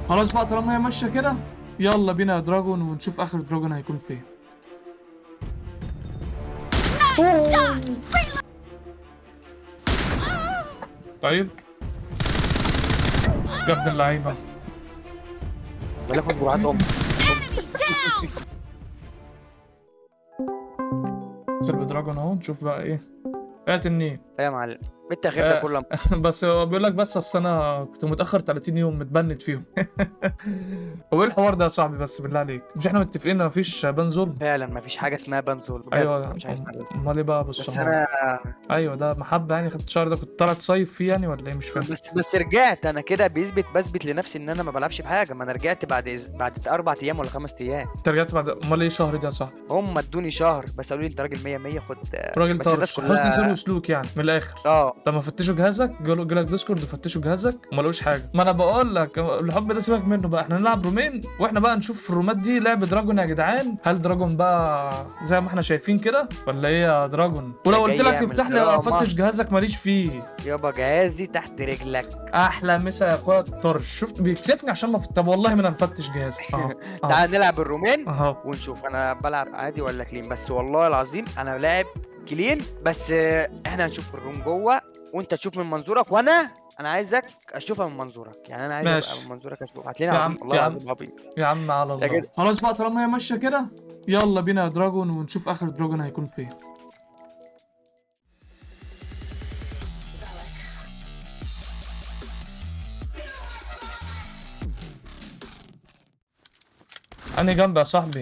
خلاص بقى طالما هي ماشيه كده يلا بينا يا دراجون ونشوف اخر دراجون هيكون فين طيب يا ابن اللعيبه بالك من جرعات ام سيرف دراجون اهو نشوف بقى ايه ايه النيل ايه يا معلم انت اخر ده آه. كله بس هو بيقول لك بس اصل انا كنت متاخر 30 يوم متبند فيهم هو ايه الحوار ده يا صاحبي بس بالله عليك مش احنا متفقين ان مفيش بان ظلم فعلا مفيش حاجه اسمها بنزول بجد ايوه مفيش حاجه اسمها بنزول امال ايه بقى بص بس أهو. انا ايوه ده محبه يعني خدت الشهر ده كنت طالع تصيف فيه يعني ولا ايه مش فاهم بس بس رجعت انا كده بيثبت بثبت لنفسي ان انا ما بلعبش بحاجه ما انا رجعت بعد إز- بعد اربع ايام ولا خمس ايام انت رجعت بعد امال ايه شهر ده يا صاحبي هم ادوني شهر بس قالوا لي انت راجل 100 100 خد راجل بس الناس طرش حسن سير كلها وسلوك يعني من الاخر اه لما فتشوا جهازك جالوا جالك ديسكورد وفتشوا جهازك وما لقوش حاجه ما انا بقول لك الحب ده سيبك منه بقى احنا نلعب رومين واحنا بقى نشوف الرومات دي لعب دراجون يا جدعان هل دراجون بقى زي ما احنا شايفين كده ولا ايه يا دراجون ولو قلت جاي لك يعمل افتح لي دراما. فتش جهازك ماليش فيه يابا جهاز دي تحت رجلك احلى مسا يا اخويا الطرش شفت بيكسفني عشان ما طب والله ما انا مفتش جهازي اهو اهو تعال نلعب الرومان اهو ونشوف انا بلعب عادي ولا كلين بس والله العظيم انا لاعب كلين بس آه، احنا هنشوف الروم جوه وانت تشوف من منظورك وانا انا عايزك اشوفها من منظورك يعني انا عايز ماشي. ابقى من منظورك اشوف هات لنا يا عظيم عم- والله يا عم. العظيم عظيم يا عم على يا الله جدع. خلاص بقى طالما هي ماشيه كده يلا بينا يا دراجون ونشوف اخر دراجون هيكون فين انا جنب يا صاحبي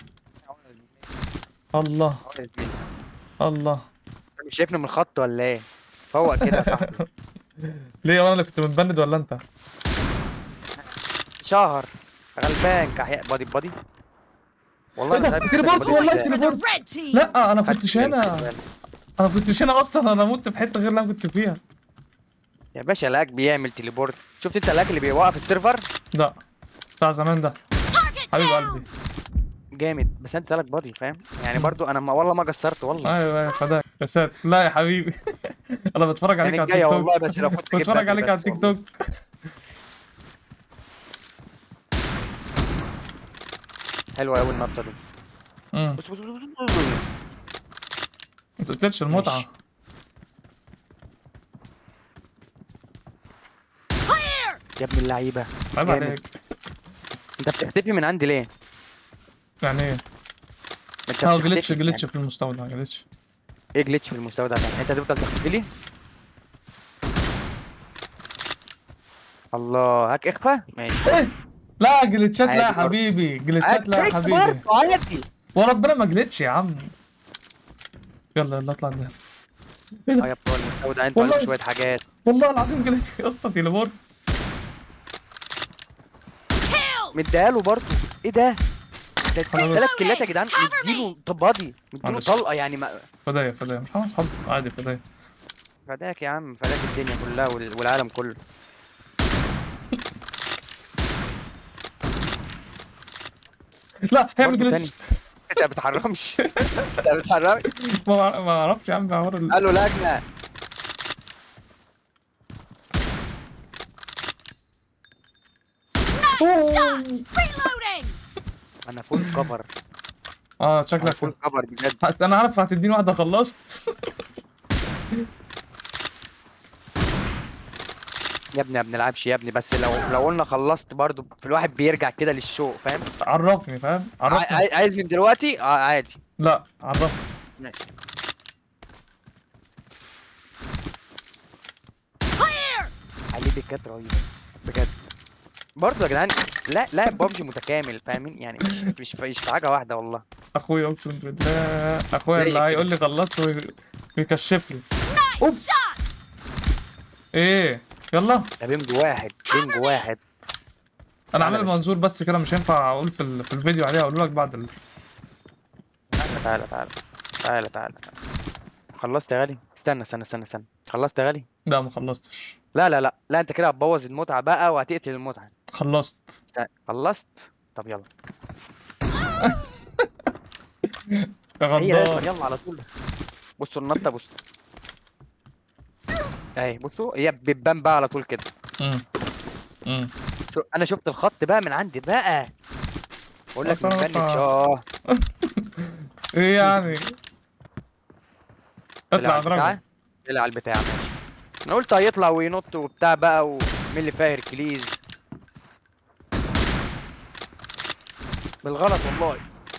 الله الله مش شايفني من الخط ولا ايه فوق كده يا صاحبي ليه وانا اللي كنت متبند ولا انت شهر غلبان كحياء بادي بادي والله إيه ده؟ مش عارف تليبورت بادي والله إزاي. تليبورت. The red team. لا انا خدت كنتش بالي، هنا خدت بالي. انا كنتش هنا اصلا انا مت في حته غير اللي انا كنت فيها يا باشا لاك بيعمل تليبورت شفت انت اللاك اللي بيوقف السيرفر لا بتاع زمان ده Target حبيب down. قلبي جامد بس انت لك بادي فاهم يعني برضو انا ما والله ما قصرت والله ايوه ايوه فداك يا ساتر لا يا حبيبي انا بتفرج عليك يعني على الجايه التيك توك والله بس لو كنت جبت بتفرج بدري عليك بس على التيك والله. توك حلوه قوي النطه دي امم بص بص بص بص بص. ما تقتلش المتعه ماشي. Clear. يا ابن اللعيبه عيب جامد. عليك انت بتختفي من عندي ليه؟ يعني ايه انت اه بتختفي جلitch يعني. جلitch في المستودع جلitch ايه جليتش في المستودع ده؟ انت هتفضل تختفي لي؟ الله هاك اخفى ماشي ايه لا جلitchات لا يا عادي برضه. حبيبي جلitchات لا يا هاك حبيبي برضه عادي وربنا ما جلتش يا عم يلا يلا اطلع ده اه يا بتوع المستودع انت والله. عندك شويه حاجات والله العظيم جلتش يا اسطى تليبورت Kill. مديها له برضه ايه ده؟ ده خلاص. ثلاث كيلات يا جدعان مديله طب بادي مديله معلش. طلقه يعني ما فدايا فدايا مش خلاص حب عادي فدايا فداك يا عم فداك الدنيا كلها وال- والعالم كله لا هي برضه جلتش انت ما بتحرمش انت ما بتحرمش ما ما اعرفش يا عم حوار ال- قالوا لجنه Shot. Reloading. انا فول كفر اه انا شكلك فول كفر بجد هت- انا عارف هتديني واحده خلصت يا ابني ما بنلعبش يا ابني بس لو لو قلنا خلصت برضو في الواحد بيرجع كده للشوق فاهم عرفني فاهم ع- عرفني ع- عايز من دلوقتي اه عادي لا عرفني ماشي Clear. عليه بيكات رهيبه بجد برضه يا جدعان لا لا بابجي متكامل فاهمين يعني مش مش في مش في حاجه واحده والله اخويا اقسم بالله اخويا زي اللي كده. هيقول لي خلصت وي- ويكشف لي Nice shot. ايه يلا ده بينج واحد بينج واحد انا تعالى عامل يا باشا. منظور بس كده مش هينفع اقول في, ال... في الفيديو عليه اقول لك بعد ال... تعالى تعالى تعالى تعالى تعالى خلصت يا غالي استنى استنى استنى استنى خلصت يا غالي لا ما خلصتش لا لا لا لا انت كده هتبوظ المتعه بقى وهتقتل المتعه خلصت استنى. خلصت طب يلا يا هي لازم غدار يلا على طول بصوا النطه بص اهي بصوا هي بتبان بقى على طول كده امم امم شو- انا شفت الخط بقى من عندي بقى بقول لك أصل أنا مفنش بطلع- اه ايه يعني اطلع على البتاع دراجون طلع على البتاع ماشي انا قلت هيطلع وينط وبتاع بقى ومين اللي فاهر كليز بالغلط والله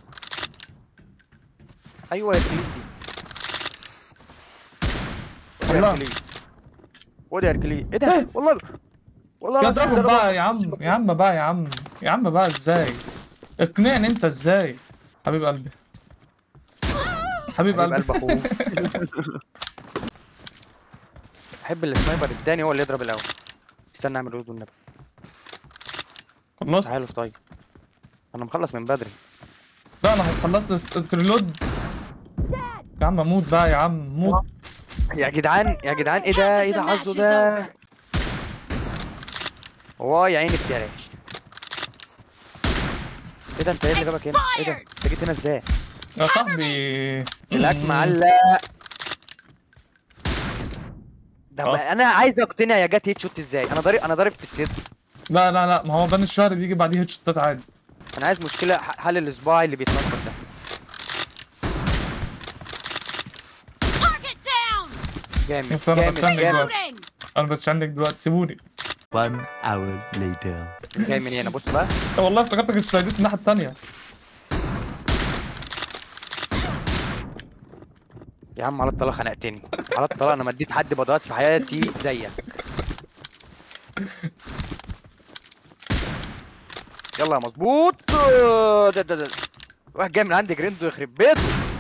ايوه يا كليز دي خد يا والله. هركليز خد يا هركليز ايه ده والله والله يا العظيم دراجون ده بقى ربع- يا عم يا عم بقى يا عم يا عم بقى ازاي اقنعني انت ازاي حبيب قلبي حبيب حبيب قلبي قلب اخوه بحب السنايبر التاني هو اللي يضرب الاول استنى اعمل رود والنبي خلصت تعالوا طيب انا مخلص من بدري لا انا خلصت التريلود يا عم موت بقى يا عم موت يا جدعان يا جدعان ايه ده ايه ده عزو ده هو يا عيني بترعش ايه ده انت ايه اللي جابك هنا ايه ده انت جيت هنا ازاي يا صاحبي الاك مم. معلق ده خلاص. ما- انا عايز اقتنع يا جت هيت شوت ازاي انا ضارب انا ضارب في الصدر لا لا لا ما هو بان الشهر بيجي بعديه هيد شوتات عادي انا عايز مشكله ح- حل الصباع اللي بيتنطط ده Target down! جامد بس أنا جامد بتفنج جامد دلوقتي. Reloading! انا بس عندك دلوقتي سيبوني One hour later. جاي من هنا بص بقى والله افتكرتك سلايدت الناحيه التانيه يا عم على الطلاق خنقتني على الطلاق انا ما اديت حد بضغط في حياتي زيك يلا يا مظبوط ده ده ده واحد جاي من عند جريندو يخرب بيته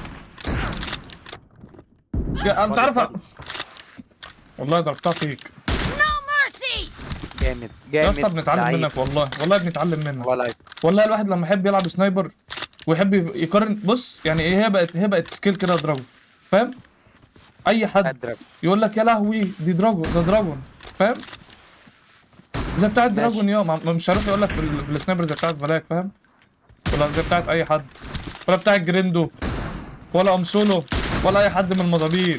يا انا مش عارف أ- والله ضربتها فيك No mercy! جامد يا جامد اسطى بنتعلم لعيب. منك والله والله بنتعلم منك والله لعيب. والله الواحد لما يحب يلعب سنايبر ويحب يقارن بص يعني ايه هي بقت هي بقت سكيل كده دراجون فاهم اي حد اضرب يقول لك يا لهوي دي دراجون ده دراجون فاهم زي بتاعت ماشي. دراجون يوم مش عارف يقول لك في, ال- في السنايبر زي بتاعت بلاك فاهم ولا زي بتاعت اي حد ولا بتاعت جريندو ولا ام سولو ولا اي حد من المظابيط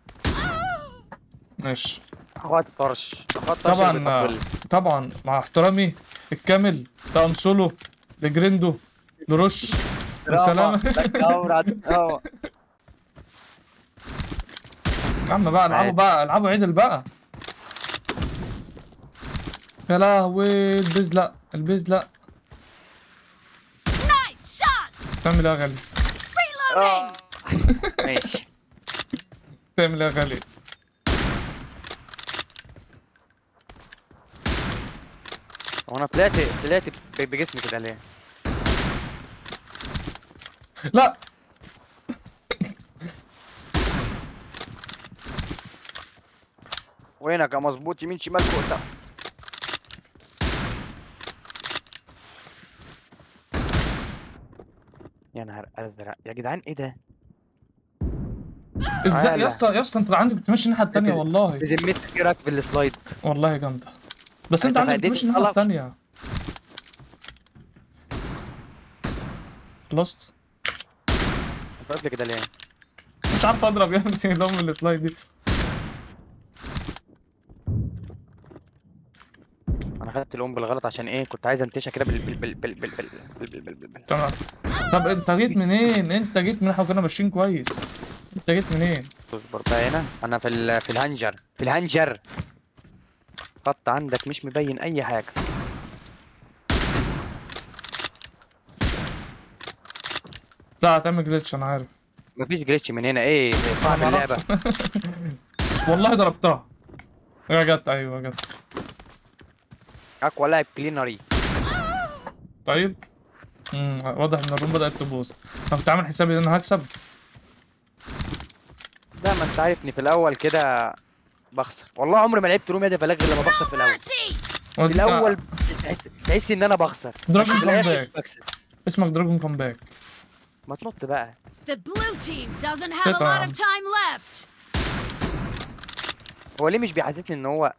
ماشي اخوات طرش اخوات طرش طبعا اللي بيطبل. طبعا مع احترامي الكامل لأم سولو لجريندو لروش والسلامة لك أمر عد- اه يا عم بقى العبوا عادي. بقى العبوا عدل بقى يا لهوي البيز لا البيز لا Nice shot! تعمل ايه يا غالي Reloading! ماشي تعمل ايه يا غالي هو انا طلعت طلعت ب- بجسمي كده ليه؟ لا وينك يا مظبوط يمين شمال فوق تحت يا نهار ازرق يا جدعان ايه ده؟ ازاي تعالى. يا اسطى يا اسطى انت عندك بتمشي الناحيه التانيه بز- والله بذمتك ايه رايك في السلايد؟ والله جامده بس انت أنت عندك فاديت بتمشي الناحيه خلاص. التانيه خلصت انت واقف لي كده ليه؟ مش عارف اضرب يا ابني دم السلايد دي انا خدت الام بالغلط عشان ايه؟ كنت عايز انتشها كده بال بال بال بال بال بال بال بال بال بال بال تمام طب انت جيت منين انت جيت من احنا كنا ماشيين كويس انت جيت منين اصبر بقى هنا انا في ال في الهنجر في الهنجر خط عندك مش مبين اي حاجه لا هتعمل جليتش انا عارف مفيش جليتش من هنا ايه صعب أنا اللعبه معرفش. والله ضربتها يا جت ايوه جت اقوى لاعب كلينري طيب امم واضح ان الروم بدات تبوظ طب كنت عامل حسابي ان انا هكسب ده ما انت عارفني في الاول كده بخسر والله عمري ما لعبت روم يد فلاج غير لما بخسر في الاول Mercy! في الاول تحس- تحس ان انا بخسر بس دراجون في الاخر كومباك بكسب اسمك دراجون كومباك ما تنط بقى The blue team doesn't have a Get lot down. of time left. هو ليه مش بيحسسني ان هو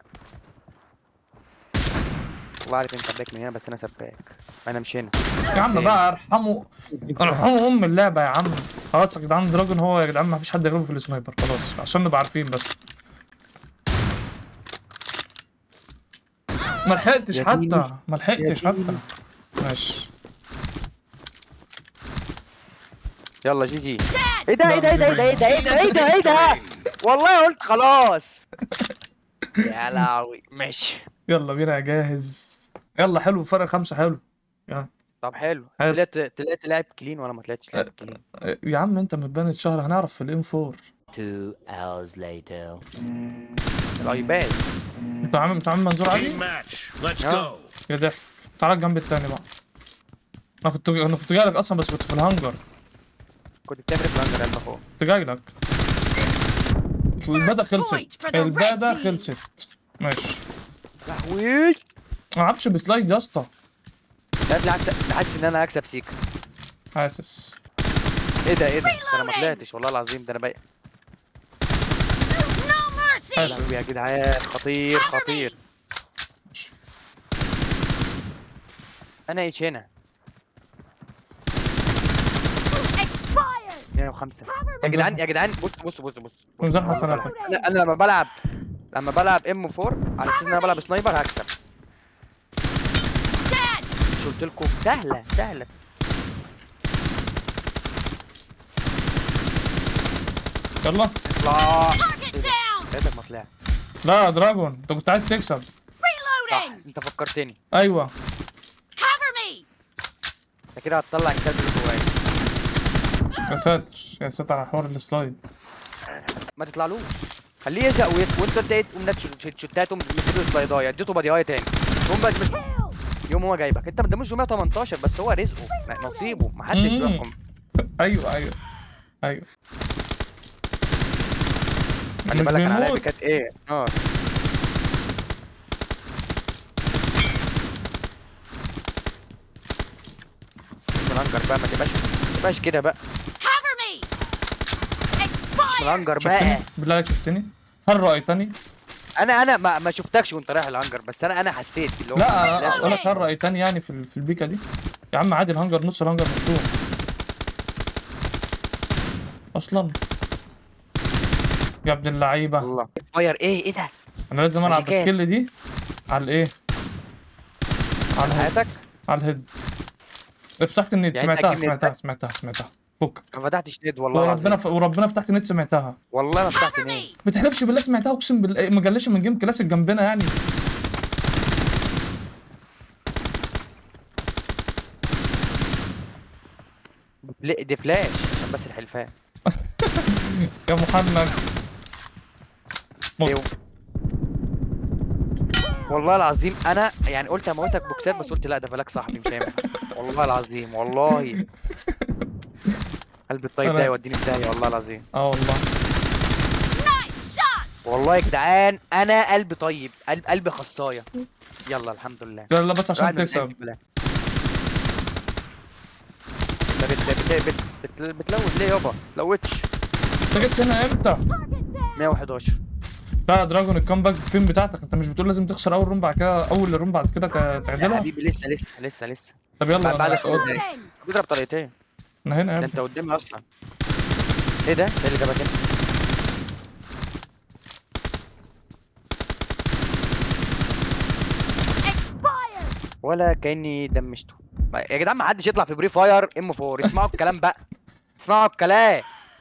والله عارف انت سباك من هنا بس انا سباك انا مش هنا يا عم بقى ارحموا ارحموا ام اللعبه يا عم خلاص يا جدعان دراجون هو يا جدعان ما فيش حد يغلبه في السنايبر خلاص عشان نبقى عارفين بس ما لحقتش يا حتى ديني. ما لحقتش يا حتى ديني. ماشي يلا جي جي Dead. ايه ده ايه ده ايه ده ايه ده ايه ده ايه ده ايه ده والله قلت خلاص يا لهوي ماشي يلا بينا جاهز يلا حلو فرق خمسة حلو طب حلو حلو. طلعت طلعت لاعب كلين ولا ما طلعتش لاعب كلين يا عم انت متبان الشهر هنعرف في الام 4 Two hours later. الايباس انت عامل انت عامل منظور Team عادي match. Let's Yeah. go. يا ضحك تعالى الجنب التاني بقى انا كنت انا كنت جاي لك اصلا بس كنت في الهانجر كنت بتعمل إيه في الهانجر يا فوق كنت جاي لك البدا point خلصت for the البدا red team. خلصت ماشي لهوي ما لعبش بسلايد يا اسطى لا بالعكس حاسس ان انا هكسب سيكا حاسس ايه ده ايه ده ده انا ما Reloading. طلعتش والله العظيم ده انا باقي No mercy. حلو. لهوي يا جدعان خطير خطير ماشي. انا ايش هنا Expired. 105 يا جدعان يا جدعان بص بص بص بص بص. ميزان حسنات انا انا لما بلعب لما بلعب ام 4 على اساس ان انا بلعب سنايبر هكسب Dead. مش قلت لكم سهله سهله يلا اطلع Target down. لقيتك ما طلعت لا دراجون انت كنت عايز تكسب صح Reloading. انت فكرتني ايوه Cover me. انت كده هتطلع الكلب اللي جوايا يا ساتر يا ساتر على حوار السلايد ما تطلعلوش خليه يزهق ويت وانت انت تقوم نات شوت- شوتات تقوم مديله سلايدايه اديته بديهايه تاني يقوم بس مش Kill. يوم هو جايبك انت ده مش 118 بس هو رزقه م- نصيبه محدش مم. بيحكم ايوه ايوه ايوه خلي مش بالك انا لعبي بيموت. كانت ايه نار ملانجر بقى ما تبقاش ما تبقاش كده بقى Cover me. مش Expired. ملانجر شفتني بقى بالله عليك شفتني هل رأيتني انا انا ما, ما شفتكش وانت رايح الهانجر بس انا انا حسيت اللي هو لا لا، اقول لك هل رأيتني يعني في ال- في البيكه دي يا عم عادي الهانجر نص الهانجر مفتوح اصلا يا ابن اللعيبه الله فاير ايه ايه ده انا لازم العب ماجيكات. الكل دي على الايه على الهيد حياتك على الهيد فتحت النت يعني أنت سمعتها أكيد سمعتها نت- سمعتها سمعتها فك ما فتحتش ند والله وربنا العظيم ف... وربنا فتحت النت سمعتها والله ما فتحت Cover ند me. ما تحلفش بالله سمعتها اقسم بالله ما جالش من جيم كلاسيك جنبنا يعني لا دي فلاش عشان بس الحلفان يا محمد موت. ايوه والله العظيم انا يعني قلت هموتك بوكسات بس قلت لا ده فلاك صاحبي مش هينفع والله العظيم والله قلبي الطيب أنا- ده يوديني في داهيه والله العظيم اه والله Nice shot. والله يا جدعان انا قلبي طيب قلب قلبي خصايه يلا الحمد لله لا لا بس عشان الواحد ما تكسب بينامش بالله. ده بت بت بت بت بتلوت ليه يابا لوتش انت جيت هنا امتى 111 لا يا دراجون الكامباك فين بتاعتك انت مش بتقول لازم تخسر اول روم بعد كده اول روم بعد كده ت- يا تعدلها حبيبي لسه لسه لسه لسه طب يلا بعد- بعد انا خمس دقايق. Reloading. بيضرب طريقتين انا هنا يا ده ابني انت قدامي اصلا ايه ده؟ ايه اللي جابك هنا؟ Expired. ولا كاني دمشته ما- يا جدعان ما حدش يطلع في بري فاير ام 4 اسمعوا الكلام بقى اسمعوا الكلام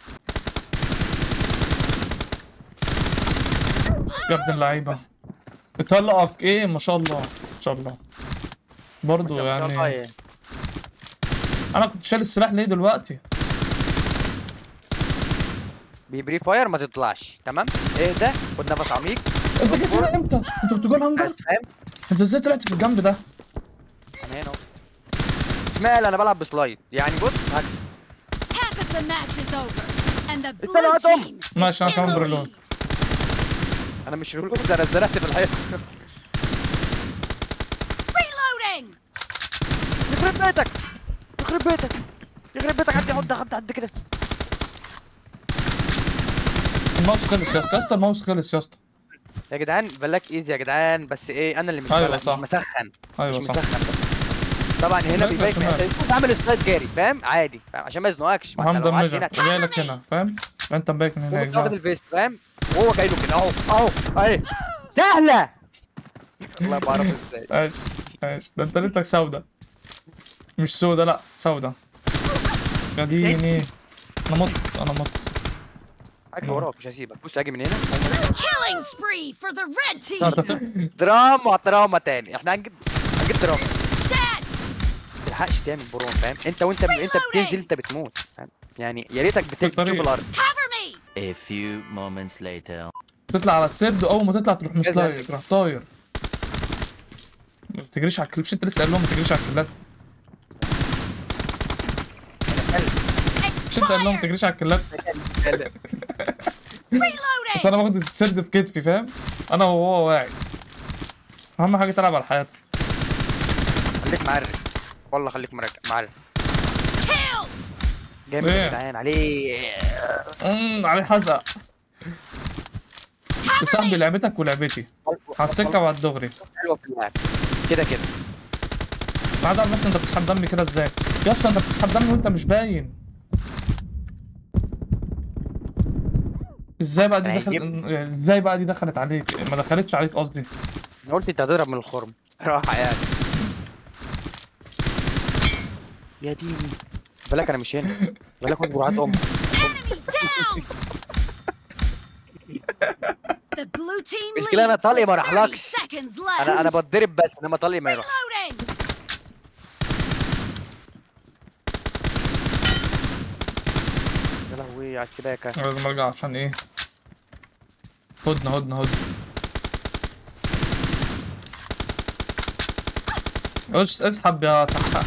يا ابن اللعيبه بيطلقك ايه ما شاء الله ما شاء الله برضه ما شاء الله يعني ايه انا كنت شايل السلاح ليه دلوقتي ببري فاير ما تطلعش تمام اهدى خد نفس عميق انت جيت هنا امتى انت كنت جوه الهانجر بس فاهم انت ازاي طلعت في الجنب ده انا هنا اهو اشمعنى انا بلعب بسلايد يعني بص هكسب Half of the match is over. And the استنى blue يا توم. team is ماشي انا in كمان the بريلود lead. انا مش رولود ده انا اتزنقت في الحيط Reloading. يخرب بيتك يخرب بيتك يخرب بيتك عدي حد حد حد كده الماوس خلص يا اسطى يا اسطى الماوس خلص يا اسطى يا جدعان بلاك ايزي يا جدعان بس ايه انا اللي مش أيوة بلعب صح. مش مسخن ايوه مش صح مسخن بس. طبعا هنا لا، بيبقى بس ما- انت عامل سلايد جاري فاهم عادي فاهم عشان ما يزنقكش ما انت محمد لو قعدت دمجك هنا جاي لك هنا فاهم انت مباك من هنا يا هو واخد جدعان الفيست فاهم وهو جاي له كده اهو اهو اهي سهله والله بعرف ازاي ماشي ماشي ده انت ليلتك سودة مش سودة لا سودة يا ديني انا مت انا مت اجري وراك مش هسيبك بص اجي من هنا Killing spree for the red لا، team. ت- دراما دراما تاني احنا هنجيب هنجيب دراما Dead. ما تلحقش تعمل برون فاهم انت وانت انت بتنزل انت بتموت فاهم يعني يا ريتك بت- الطريق. بتشوف الارض Cover me. A few moments later. تطلع على السرد واول ما تطلع تروح كذا. مسلايد تروح طاير ما تجريش على الكليب مش انت لسه قايل لهم ما تجريش على الكلات مش انت قايل لهم ما Expired. تجريش على الكلات Reloading. بس انا باخد السرد في كتفي فاهم انا وهو واعي اهم حاجه تلعب على حياتك خليك معرق والله خليك مرجع معرق Killed. جامد إيه؟ يا جدعان عليه امم عليه حزق Cover صاحبي me. لعبتك ولعبتي على السكه وعلى الدغري حلوه في اللعب كده كده ما عدا بس انت بتسحب دمي كده ازاي يا اسطى انت بتسحب دمي وانت مش باين ازاي بقى دي أنا دخلت ازاي بقى دي دخلت عليك ما دخلتش عليك قصدي انا قلت انت هتضرب من الخرم راحه يعني يا ديني بالك انا مش هنا بالك اصبر عاد امك Enemy down. The blue team مشكلة أنا leads طلقي with ما 30 راحلكش. seconds left. انا انا بتضرب بس انما طلقي ما يروح Reloading. يا لهوي على السباكه لازم ارجع عشان ايه هدنه هدنه هدنه اش اسحب يا سحاب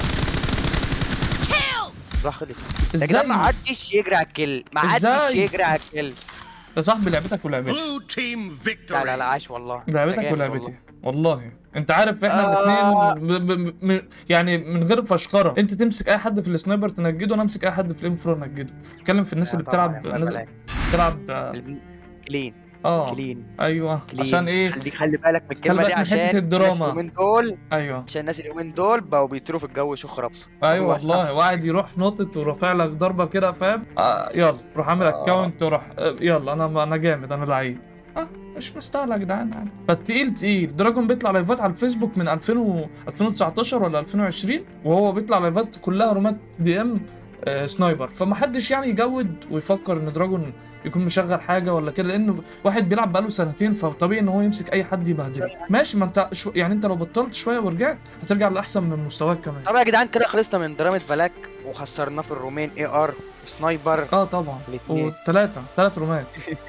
Killed. راح خلص يا جدعان ازاي ما حدش يجري على الكل ما حدش إزاي؟ يجري على الكل يا صاحبي لعبتك ولعبتي Blue team victory. لا لا لا عاش والله لعبتك جامد ولعبتي والله انت عارف احنا آه. الاثنين ب... ب... ب... يعني من غير فشخره انت تمسك اي حد في السنايبر تنجده وانا امسك اي حد في الام فرو انجده اتكلم في الناس يا اللي طبعاً بتلعب يا الناس بلاك. بتلعب اه الب- كلين آه، كلين ايوه كلين عشان ايه خليك خلي بالك من الكلمه بالك دي من عشان حتة الناس الدراما. اليومين دول ايوه عشان الناس اليومين دول بقوا بيطيروا في الجو يشخ رابسه ايوه هو والله نفسه. وقاعد يروح نطت ورافع لك ضربه كده فاهم آه يلا روح اعمل آه. اكونت وروح آه، يلا انا انا جامد انا لعيب اه مش مستاهل يا جدعان يعني فالتقيل تقيل دراجون بيطلع لايفات على الفيسبوك من 2000 و... 2019 ولا 2020 وهو بيطلع لايفات كلها رومات دي ام آه سنايبر فمحدش يعني يجود ويفكر ان دراجون يكون مشغل حاجه ولا كده لانه واحد بيلعب بقاله سنتين فطبيعي ان هو يمسك اي حد يبهدله ماشي ما انت شو يعني انت لو بطلت شويه ورجعت هترجع لاحسن من مستواك كمان طب يا جدعان كده خلصنا من دراما بلاك وخسرناه في الرومين اي ار سنايبر اه طبعا الاتنين. وثلاثة ثلاث رومات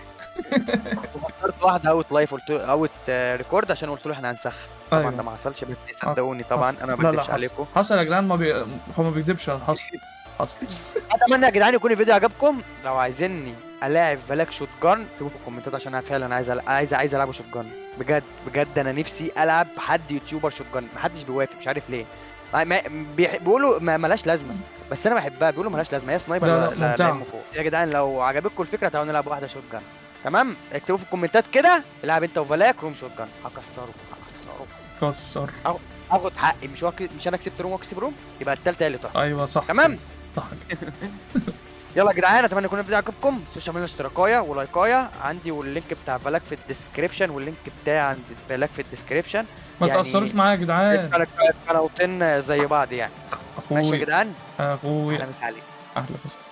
اخترت واحده اوت لايف قلت له اوت ريكورد عشان قلت له احنا هنسخن طبعا أيوة. ده ما حصلش بس صدقوني طبعا حصل. انا ما لا لا بكذبش حصل. عليكم حصل يا جدعان ما بي... هو ما بيكذبش حصل حصل اتمنى يا جدعان يكون الفيديو عجبكم لو عايزيني الاعب بلاك شوت جان اكتبوا في الكومنتات عشان انا فعلا عايز أل- عايز عايز العبه شوت جان بجد بجد انا نفسي العب حد يوتيوبر شوت جان محدش بيوافق مش عارف ليه ما ما بيح- بيقولوا ما ملاش لازمه بس انا بحبها بيقولوا ملاش لازمه هي سنايبر لا، لا لا، لا, ممتعة. لا فوق يا جدعان لو عجبتكم الفكره تعالوا نلعب واحده شوت جان تمام اكتبوا في الكومنتات كده العب انت وفلاك روم شوت جان هكسره هكسره كسر هاخد حقي مش هو مش انا كسبت روم واكسب روم يبقى التالتة هي اللي تحت ايوه صح تمام صح كده. يلا يا جدعان اتمنى يكون الفيديو عجبكم ما تنسوش تعملوا اشتراكايه ولايكايه عندي واللينك بتاع فلاك في الديسكريبشن واللينك بتاعي عند فلاك في الديسكريبشن ما يعني- تاثروش معايا يا جدعان قناتين زي بعض يعني ماشي يا اخوي جدعان اخوي اهلا وسهلا عليكم اهلا وسهلا